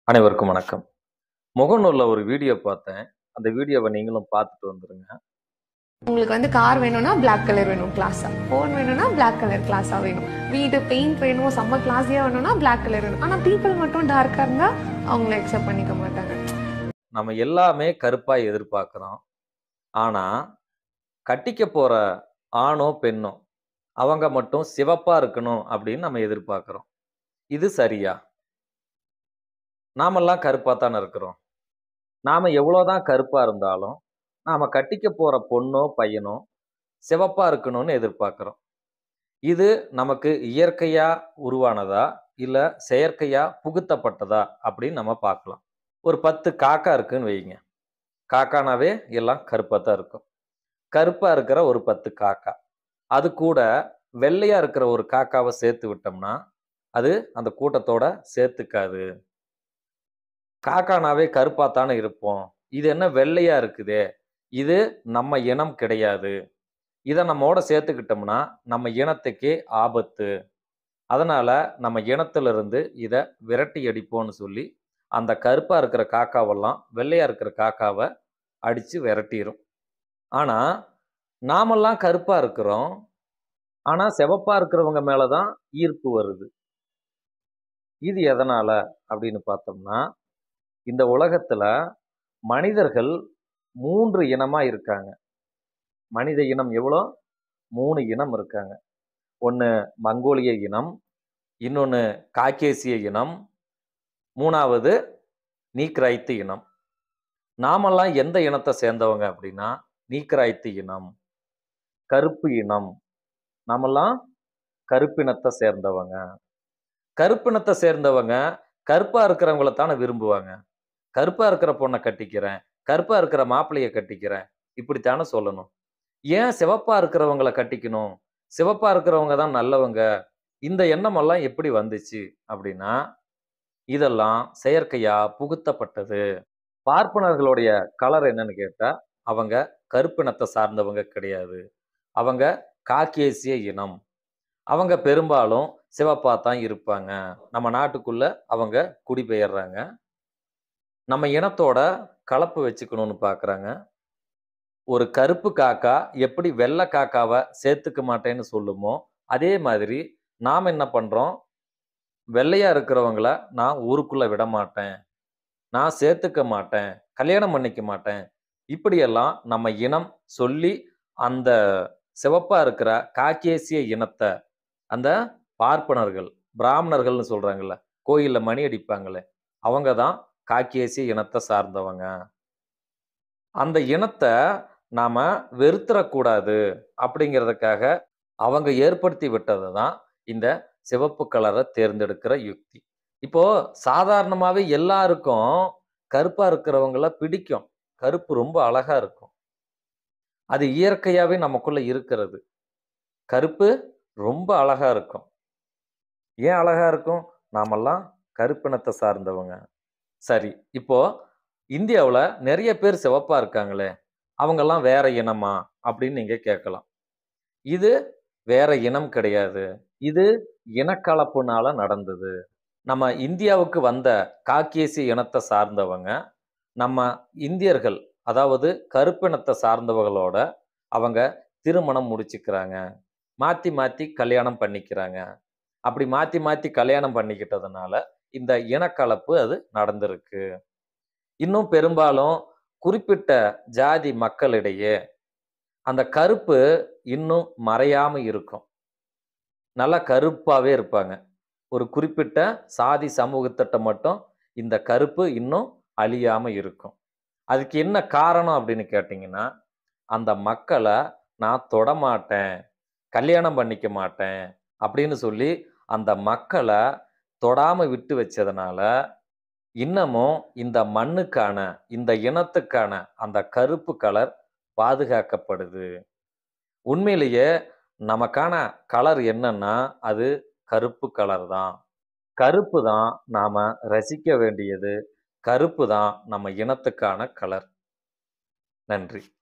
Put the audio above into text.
அனைவருக்கும் வணக்கம் முகநூல்ல ஒரு வீடியோ பார்த்தேன் அந்த வீடியோவை நீங்களும் பார்த்துட்டு வந்துருங்க உங்களுக்கு வந்து கார் வேணும்னா Black கலர் வேணும் கிளாஸா ஃபோன் வேணும்னா Black கலர் கிளாஸா வேணும் வீடு பெயிண்ட் வேணும் செம்ம கிளாஸியா வேணும்னா Black கலர் வேணும் ஆனா பீப்புள் மட்டும் டார்க்கா இருந்தா அவங்கள அக்செப்ட் பண்ணிக்க மாட்டாங்க நம்ம எல்லாமே கருப்பா எதிர்பார்க்கிறோம் ஆனா கட்டிக்க போற ஆணோ பெண்ணோ அவங்க மட்டும் சிவப்பா இருக்கணும் அப்படின்னு நம்ம எதிர்பார்க்கிறோம் இது சரியா நாமெல்லாம் கருப்பா தானே இருக்கிறோம் நாம எவ்வளோதான் கருப்பா இருந்தாலும் நாம கட்டிக்க போற பொண்ணோ பையனோ சிவப்பா இருக்கணும்னு எதிர்பார்க்கிறோம் இது நமக்கு இயற்கையா உருவானதா இல்ல செயற்கையா புகுத்தப்பட்டதா அப்படின்னு நம்ம பார்க்கலாம் ஒரு பத்து காக்கா இருக்குன்னு வைங்க காக்கானாவே எல்லாம் கருப்பாக தான் இருக்கும் கருப்பாக இருக்கிற ஒரு பத்து காக்கா அது கூட வெள்ளையாக இருக்கிற ஒரு காக்காவை சேர்த்து விட்டோம்னா அது அந்த கூட்டத்தோட சேர்த்துக்காது காக்கானாவே கருப்பாக தானே இருப்போம் இது என்ன வெள்ளையாக இருக்குதே இது நம்ம இனம் கிடையாது இதை நம்மோட சேர்த்துக்கிட்டோம்னா நம்ம இனத்துக்கே ஆபத்து அதனால நம்ம இனத்திலிருந்து இதை விரட்டி அடிப்போம்னு சொல்லி அந்த கருப்பாக இருக்கிற காக்காவெல்லாம் வெள்ளையாக இருக்கிற காக்காவை அடித்து விரட்டிடும் ஆனால் நாமெல்லாம் கருப்பாக இருக்கிறோம் ஆனால் சிவப்பாக இருக்கிறவங்க மேலே தான் ஈர்ப்பு வருது இது எதனால் அப்படின்னு பார்த்தோம்னா இந்த உலகத்தில் மனிதர்கள் மூன்று இனமாக இருக்காங்க மனித இனம் எவ்வளோ மூணு இனம் இருக்காங்க ஒன்று மங்கோலிய இனம் இன்னொன்று காக்கேசிய இனம் மூணாவது நீக்ராய்த்து இனம் நாமெல்லாம் எந்த இனத்தை சேர்ந்தவங்க அப்படின்னா நீக்ராய்த்து இனம் கருப்பு இனம் நாமெல்லாம் கருப்பினத்தை சேர்ந்தவங்க கருப்பினத்தை சேர்ந்தவங்க கருப்பா இருக்கிறவங்கள தானே விரும்புவாங்க கருப்பா இருக்கிற பொண்ணை கட்டிக்கிறேன் கருப்பா இருக்கிற மாப்பிள்ளைய கட்டிக்கிறேன் இப்படித்தானே சொல்லணும் ஏன் சிவப்பா இருக்கிறவங்கள கட்டிக்கணும் சிவப்பா இருக்கிறவங்க தான் நல்லவங்க இந்த எண்ணமெல்லாம் எப்படி வந்துச்சு அப்படின்னா இதெல்லாம் செயற்கையா புகுத்தப்பட்டது பார்ப்பனர்களுடைய கலர் என்னன்னு கேட்டா அவங்க கருப்பினத்தை சார்ந்தவங்க கிடையாது அவங்க காக்கேசிய இனம் அவங்க பெரும்பாலும் சிவப்பா தான் இருப்பாங்க நம்ம நாட்டுக்குள்ள அவங்க குடிபெயர்றாங்க நம்ம இனத்தோட கலப்பு வச்சுக்கணும்னு பார்க்குறாங்க ஒரு கருப்பு காக்கா எப்படி வெள்ளை காக்காவை சேர்த்துக்க மாட்டேன்னு சொல்லுமோ அதே மாதிரி நாம் என்ன பண்ணுறோம் வெள்ளையா இருக்கிறவங்கள நான் ஊருக்குள்ள விட மாட்டேன் நான் சேர்த்துக்க மாட்டேன் கல்யாணம் பண்ணிக்க மாட்டேன் இப்படியெல்லாம் நம்ம இனம் சொல்லி அந்த சிவப்பா இருக்கிற காக்கேசிய இனத்தை அந்த பார்ப்பனர்கள் பிராமணர்கள்னு சொல்றாங்கல்ல கோயில்ல மணி அடிப்பாங்களே அவங்க தான் காக்கேசிய இனத்தை சார்ந்தவங்க அந்த இனத்தை நாம வெறுத்துறக்கூடாது அப்படிங்கிறதுக்காக அவங்க ஏற்படுத்தி விட்டது தான் இந்த சிவப்பு கலரை தேர்ந்தெடுக்கிற யுக்தி இப்போ சாதாரணமாவே எல்லாருக்கும் கருப்பா இருக்கிறவங்கள பிடிக்கும் கருப்பு ரொம்ப அழகா இருக்கும் அது இயற்கையாவே நமக்குள்ள இருக்கிறது கருப்பு ரொம்ப அழகா இருக்கும் ஏன் அழகா இருக்கும் நாமெல்லாம் கருப்பினத்தை சார்ந்தவங்க சரி இப்போ இந்தியாவில் நிறைய பேர் சிவப்பா இருக்காங்களே அவங்கெல்லாம் வேற இனமா அப்படின்னு நீங்க கேட்கலாம் இது வேற இனம் கிடையாது இது இனக்கலப்புனால நடந்தது நம்ம இந்தியாவுக்கு வந்த காக்கேசி இனத்தை சார்ந்தவங்க நம்ம இந்தியர்கள் அதாவது கருப்பினத்தை சார்ந்தவங்களோட அவங்க திருமணம் முடிச்சுக்கிறாங்க மாற்றி மாற்றி கல்யாணம் பண்ணிக்கிறாங்க அப்படி மாற்றி மாற்றி கல்யாணம் பண்ணிக்கிட்டதுனால இந்த இனக்கலப்பு அது நடந்திருக்கு இன்னும் பெரும்பாலும் குறிப்பிட்ட ஜாதி மக்களிடையே அந்த கருப்பு இன்னும் மறையாம இருக்கும் நல்லா கருப்பாவே இருப்பாங்க ஒரு குறிப்பிட்ட சாதி சமூகத்திட்ட மட்டும் இந்த கருப்பு இன்னும் அழியாம இருக்கும் அதுக்கு என்ன காரணம் அப்படின்னு கேட்டிங்கன்னா அந்த மக்களை நான் தொடமாட்டேன் கல்யாணம் பண்ணிக்க மாட்டேன் அப்படின்னு சொல்லி அந்த மக்களை தொடாம விட்டு வச்சதுனால இன்னமும் இந்த மண்ணுக்கான இந்த இனத்துக்கான அந்த கருப்பு கலர் பாதுகாக்கப்படுது உண்மையிலேயே நமக்கான கலர் என்னன்னா அது கருப்பு கலர் தான் கருப்பு தான் நாம ரசிக்க வேண்டியது கருப்பு தான் நம்ம இனத்துக்கான கலர் நன்றி